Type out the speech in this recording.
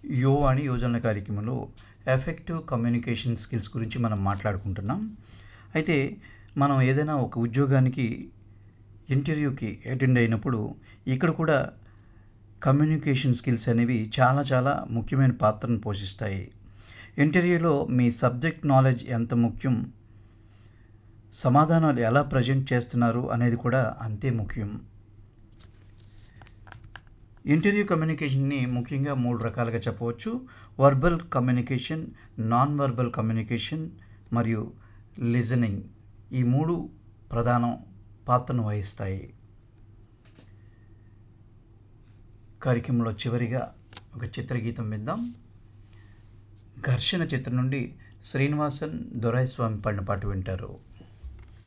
యువవాణి యోజన కార్యక్రమంలో effective communication skills గురించి మనం మాట్లాడుకుంటున్నాం అయితే మనం ఏదైనా ఒక ఉద్యోగానికి ఇంటర్వ్యూకి అటెండ్ అయినప్పుడు ఇక్కడ కూడా కమ్యూనికేషన్ స్కిల్స్ అనేవి చాలా చాలా ముఖ్యమైన పాత్రను పోషిస్తాయి ఇంటర్వ్యూలో మీ సబ్జెక్ట్ నాలెడ్జ్ ఎంత ముఖ్యం సమాధానాలు ఎలా ప్రజెంట్ చేస్తున్నారు అనేది కూడా అంతే ముఖ్యం ఇంటర్వ్యూ కమ్యూనికేషన్ని ముఖ్యంగా మూడు రకాలుగా చెప్పవచ్చు verbal communication non verbal communication మరియు లిజనింగ్ ఈ మూడు ప్రధాన పాత్రను వహిస్తాయి కార్యక్రమంలో చివరిగా ఒక చిత్రగీతం విందాం ఘర్షణ చిత్రం నుండి శ్రీనివాసన్ దొరాయిస్వామి పాడిన పాట వింటారు